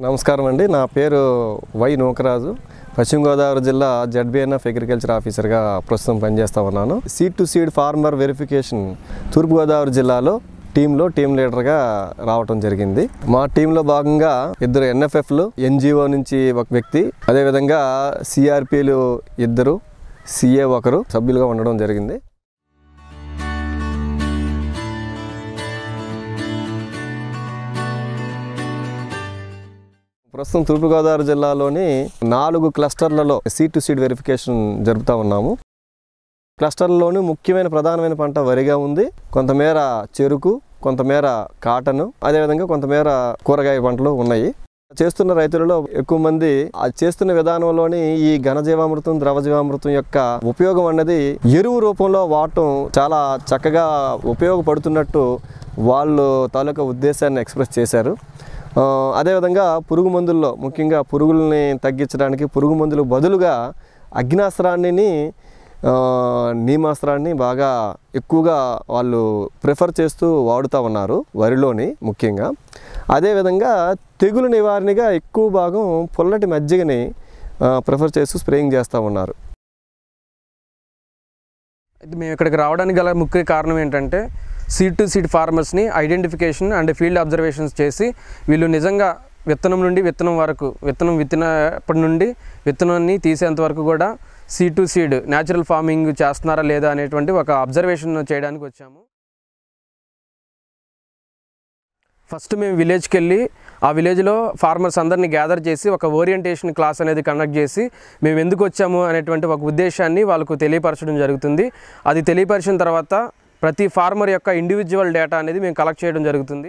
నమస్కారం అండి నా పేరు వై నూకరాజు పశ్చిమ గోదావరి జిల్లా జడ్బిఎన్ఎఫ్ అగ్రికల్చర్ ఆఫీసర్గా ప్రస్తుతం పనిచేస్తా ఉన్నాను seed to seed farmer verification Turpu Godavari జిల్లాలో టీంలో టీం లీడర్గా రావటం జరిగింది మా టీంలో భాగంగా ఇద్దరు ఎన్ఎఫ్ఎఫ్లు ఎన్జిఓ నుంచి ఒక వ్యక్తి అదేవిధంగా సిఆర్పిలు ఇద్దరు సిఏ ఒకరు సభ్యులుగా ఉండడం జరిగింది ప్రస్తుతం తూర్పుగోదావరి జిల్లాలోని నాలుగు క్లస్టర్లలో సీడ్ టు సీడ్ వెరిఫికేషన్ జరుపుతూ ఉన్నాము క్లస్టర్లలోని ముఖ్యమైన ప్రధానమైన పంట వరిగా ఉంది కొంతమేర చెరుకు కొంతమేర కాటన్ అదేవిధంగా కొంతమేర కూరగాయ పంటలు ఉన్నాయి చేస్తున్న రైతులలో ఎక్కువ మంది ఆ చేస్తున్న విధానంలోని ఈ ఘనజీవామృతం ద్రవజీవామృతం యొక్క ఉపయోగం అన్నది ఎరువు రూపంలో వాడటం చాలా చక్కగా ఉపయోగపడుతున్నట్టు వాళ్ళు తాలూకా ఉద్దేశాన్ని ఎక్స్ప్రెస్ చేశారు ఆ, అదేవిధంగా పురుగు మందుల్లో ముఖ్యంగా పురుగుల్ని తగ్గించడానికి పురుగు మందులకు బదులుగా అగ్నాస్త్రాన్ని ఆ, నీమాస్త్రాన్ని బాగా ఎక్కువగా వాళ్ళు ప్రిఫర్ చేస్తూ వాడుతూ ఉన్నారు వరిలోని ముఖ్యంగా అదేవిధంగా తెగులు నివారణగా ఎక్కువ భాగం పుల్లటి మజ్జిగని ఆ, ప్రిఫర్ చేస్తూ స్ప్రేయింగ్ చేస్తూ ఉన్నారు అయితే మేము ఇక్కడికి రావడానికి గల ముఖ్య కారణం ఏంటంటే సీడ్ టు సీడ్ ఫార్మర్స్ని ఐడెంటిఫికేషన్ అండ్ ఫీల్డ్ అబ్జర్వేషన్స్ చేసి వీళ్ళు నిజంగా విత్తనం నుండి విత్తనం వరకు విత్తనం విత్తినప్పటి నుండి విత్తనాన్ని తీసేంత వరకు కూడా seed to seed natural farming చేస్తున్నారా లేదా అనేటువంటి ఒక అబ్జర్వేషన్ చేయడానికి వచ్చాము ఫస్ట్ మేము విలేజ్కి వెళ్ళి ఆ విలేజ్లో ఫార్మర్స్ అందరినీ గ్యాదర్ చేసి ఒక ఓరియంటేషన్ క్లాస్ అనేది కండక్ట్ చేసి మేము ఎందుకు వచ్చాము అనేటువంటి ఒక ఉద్దేశాన్ని వాళ్ళకు తెలియపరచడం జరుగుతుంది అది తెలియపరిచిన తర్వాత ప్రతి ఫార్మర్ యొక్క ఇండివిజువల్ డేటా అనేది మేము కలెక్ట్ చేయడం జరుగుతుంది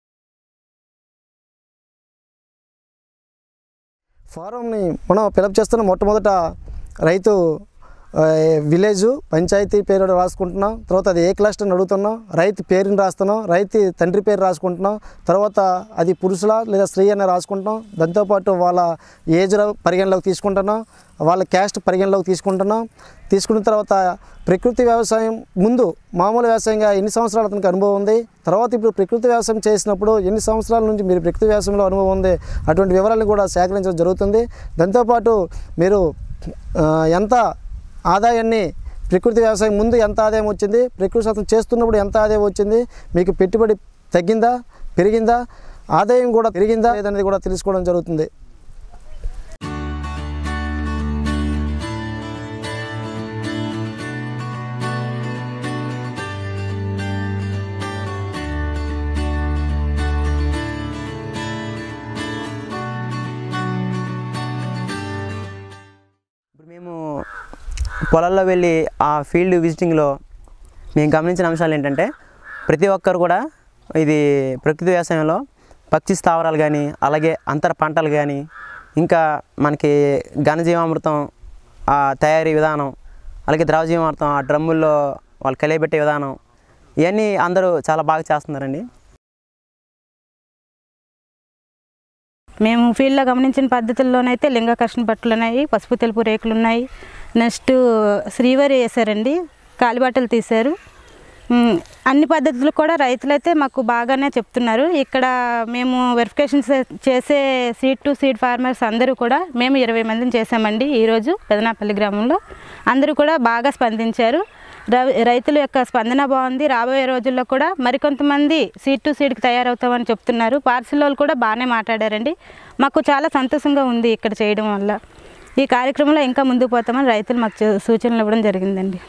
ఫారంని మనం ఫిలప్ చేస్తున్న మొట్టమొదట రైతు ఆ, విలేజు పంచాయతీ పేరు రాసుకుంటున్నాం తర్వాత అది ఏ క్లస్టర్ అని అడుగుతున్నాం రైతు పేరుని రాస్తున్నాం రైతు తండ్రి పేరు రాసుకుంటున్నాం తర్వాత అది పురుషుల లేదా స్త్రీ అని రాసుకుంటున్నాం దాంతోపాటు వాళ్ళ ఏజ్ పరిగణలోకి తీసుకుంటున్నాం వాళ్ళ క్యాస్ట్ పరిగణలోకి తీసుకుంటున్నాం తీసుకున్న తర్వాత ప్రకృతి వ్యవసాయం ముందు మామూలు వ్యవసాయంగా ఎన్ని సంవత్సరాలు అతనికి అనుభవం ఉంది తర్వాత ఇప్పుడు ప్రకృతి వ్యవసాయం చేసినప్పుడు ఎన్ని సంవత్సరాల నుంచి మీరు ప్రకృతి వ్యవసాయంలో అనుభవం ఉంది అటువంటి వివరాలను కూడా సేకరించడం జరుగుతుంది దాంతోపాటు మీరు ఆ, ఎంత ఆదాయాన్ని ప్రకృతి వ్యవసాయం ముందు ఎంత ఆదాయం వచ్చింది ప్రకృతి వ్యవసాయం చేస్తున్నప్పుడు ఎంత ఆదాయం వచ్చింది మీకు పెట్టుబడి తగ్గిందా పెరిగిందా ఆదాయం కూడా పెరిగిందా లేదనేది కూడా తెలుసుకోవడం జరుగుతుంది ఇప్పుడు మేము పొలాల్లో వెళ్ళి ఆ ఫీల్డ్ విజిటింగ్లో మేము గమనించిన అంశాలు ఏంటంటే ప్రతి ఒక్కరు కూడా ఇది ప్రకృతి వ్యవసాయంలో పక్షి స్థావరాలు కానీ అలాగే అంతర పంటలు కానీ ఇంకా మనకి ఘనజీవామృతం ఆ తయారీ విధానం అలాగే ద్రవజీవామృతం ఆ డ్రమ్ముల్లో వాళ్ళు కలియబెట్టే విధానం ఇవన్నీ అందరూ చాలా బాగా చేస్తున్నారండి మేము ఫీల్డ్లో గమనించిన పద్ధతుల్లోనైతే లింగాకర్షణ బట్టలు ఉన్నాయి పసుపు తెలుపు రేకులు ఉన్నాయి నెక్స్ట్ శ్రీవారి వేశారండి కాలిబాటలు తీశారు ఉమ్, అన్ని పద్ధతులు కూడా రైతులైతే మాకు బాగానే చెప్తున్నారు ఇక్కడ మేము వెరిఫికేషన్ చేసే సీడ్ టు సీడ్ ఫార్మర్స్ అందరూ కూడా మేము ఇరవై మందిని చేసామండి ఈరోజు పెదనాపల్లి గ్రామంలో అందరూ కూడా బాగా స్పందించారు రై- రైతుల యొక్క స్పందన బాగుంది రాబోయే రోజుల్లో కూడా మరికొంతమంది సీడ్ టు సీడ్కి తయారవుతామని చెప్తున్నారు పార్సిల్ వాళ్ళు కూడా బాగానే మాట్లాడారండి మాకు చాలా సంతోషంగా ఉంది ఇక్కడ చేయడం వల్ల ఈ కార్యక్రమంలో ఇంకా ముందుకు పోతామని రైతులు మాకు చూ- సూచనలు ఇవ్వడం జరిగిందండి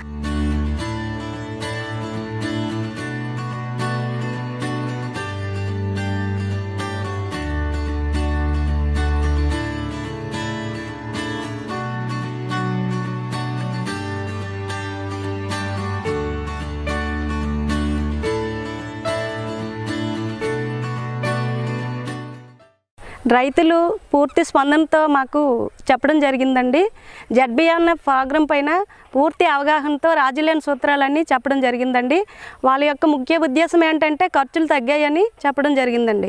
రైతులు పూర్తి స్పందనతో మాకు చెప్పడం జరిగిందండి జడ్బిఎన్ఎఫ్ ప్రోగ్రాం పైన పూర్తి అవగాహనతో రాజులేని సూత్రాలన్నీ చెప్పడం జరిగిందండి వాళ్ళ యొక్క ముఖ్య ఉద్దేశం ఏంటంటే ఖర్చులు తగ్గాయని చెప్పడం జరిగిందండి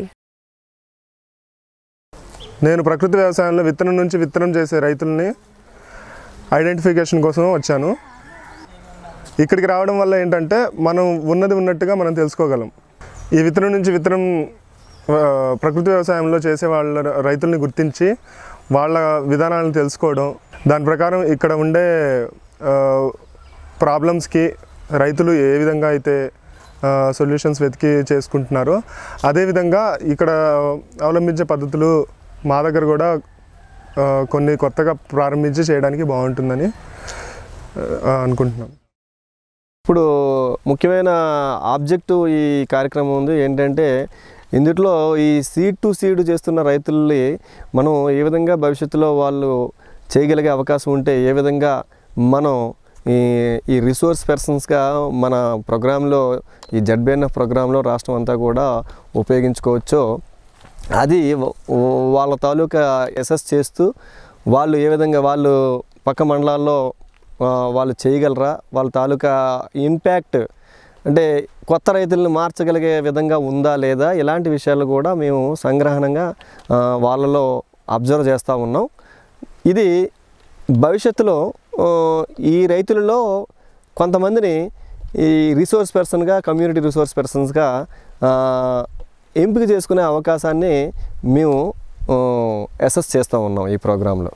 నేను ప్రకృతి వ్యవసాయంలో విత్తనం నుంచి విత్తనం చేసే రైతుల్ని ఐడెంటిఫికేషన్ కోసం వచ్చాను ఇక్కడికి రావడం వల్ల ఏంటంటే మనం ఉన్నది ఉన్నట్టుగా మనం తెలుసుకోగలం ఈ విత్తనం నుంచి విత్తనం ఆ, ప్రకృతి వ్యవసాయంలో చేసే వాళ్ళ రైతుల్ని గుర్తించి వాళ్ళ విధానాలను తెలుసుకోవడం దాని ప్రకారం ఇక్కడ ఉండే ప్రాబ్లమ్స్కి రైతులు ఏ విధంగా అయితే సొల్యూషన్స్ వెతికి చేసుకుంటున్నారో అదేవిధంగా ఇక్కడ అవలంబించే పద్ధతులు మా దగ్గర కూడా ఆ, కొన్ని కొత్తగా ప్రారంభించి చేయడానికి బాగుంటుందని ఆ, అనుకుంటున్నాం ఇప్పుడు ముఖ్యమైన ఆబ్జెక్టివ్ ఈ కార్యక్రమం ఉంది ఏంటంటే ఇందులో ఈ సీడ్ టు సీడ్ చేస్తున్న రైతుల్ని మనం ఏ విధంగా భవిష్యత్తులో వాళ్ళు చేయగలిగే అవకాశం ఉంటే ఏ విధంగా మనం ఈ ఈ రిసోర్స్ పర్సన్స్గా మన ప్రోగ్రాంలో ఈ జడ్బిఎన్ఎఫ్ ప్రోగ్రాంలో రాష్ట్రం అంతా కూడా ఉపయోగించుకోవచ్చో అది వ- వాళ్ళ తాలూకా అసెస్ చేస్తూ వాళ్ళు ఏ విధంగా వాళ్ళు పక్క మండలాల్లో ఆ, వాళ్ళు చేయగలరా వాళ్ళ తాలూకా ఇంపాక్ట్ అంటే కొత్త రైతులను మార్చగలిగే విధంగా ఉందా లేదా ఇలాంటి విషయాలు కూడా మేము సంగ్రహణంగా ఆ, వాళ్ళలో అబ్జర్వ్ చేస్తూ ఉన్నాం ఇది భవిష్యత్తులో ఆ, ఈ రైతులలో కొంతమందిని ఈ రిసోర్స్ పర్సన్గా కమ్యూనిటీ రిసోర్స్ పర్సన్స్గా ఆ, ఎంపిక చేసుకునే అవకాశాన్ని మేము అసెస్ చేస్తూ ఉన్నాం ఈ ప్రోగ్రాంలో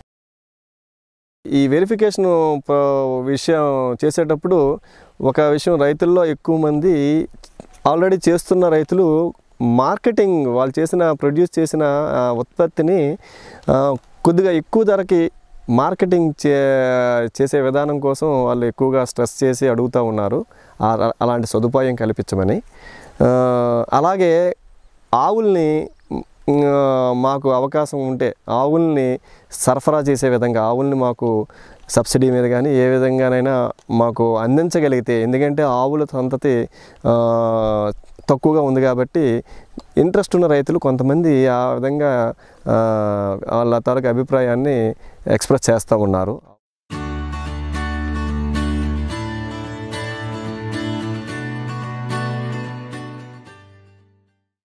ఈ వెరిఫికేషన్ విషయం చేసేటప్పుడు ఒక విషయం రైతుల్లో ఎక్కువ మంది ఆల్రెడీ చేస్తున్న రైతులు మార్కెటింగ్ వాళ్ళు చేసిన ప్రొడ్యూస్ చేసిన ఆ, ఉత్పత్తిని ఆ, కొద్దిగా ఎక్కువ ధరకి మార్కెటింగ్ చే చేసే విధానం కోసం వాళ్ళు ఎక్కువగా స్ట్రెస్ చేసి అడుగుతూ ఉన్నారు ఆ- అలాంటి సదుపాయం కల్పించమని ఆ, అలాగే ఆవుల్ని మ్, ఆ, మాకు అవకాశం ఉంటే ఆవుల్ని సరఫరా చేసే విధంగా ఆవుల్ని మాకు సబ్సిడీ మీద కానీ ఏ విధంగానైనా మాకు అందించగలిగితే ఎందుకంటే ఆవుల సంతతి ఆ, తక్కువగా ఉంది కాబట్టి ఇంట్రెస్ట్ ఉన్న రైతులు కొంతమంది ఆ విధంగా ఆ, వాళ్ళ తాలూకు అభిప్రాయాన్ని ఎక్స్ప్రెస్ చేస్తూ ఉన్నారు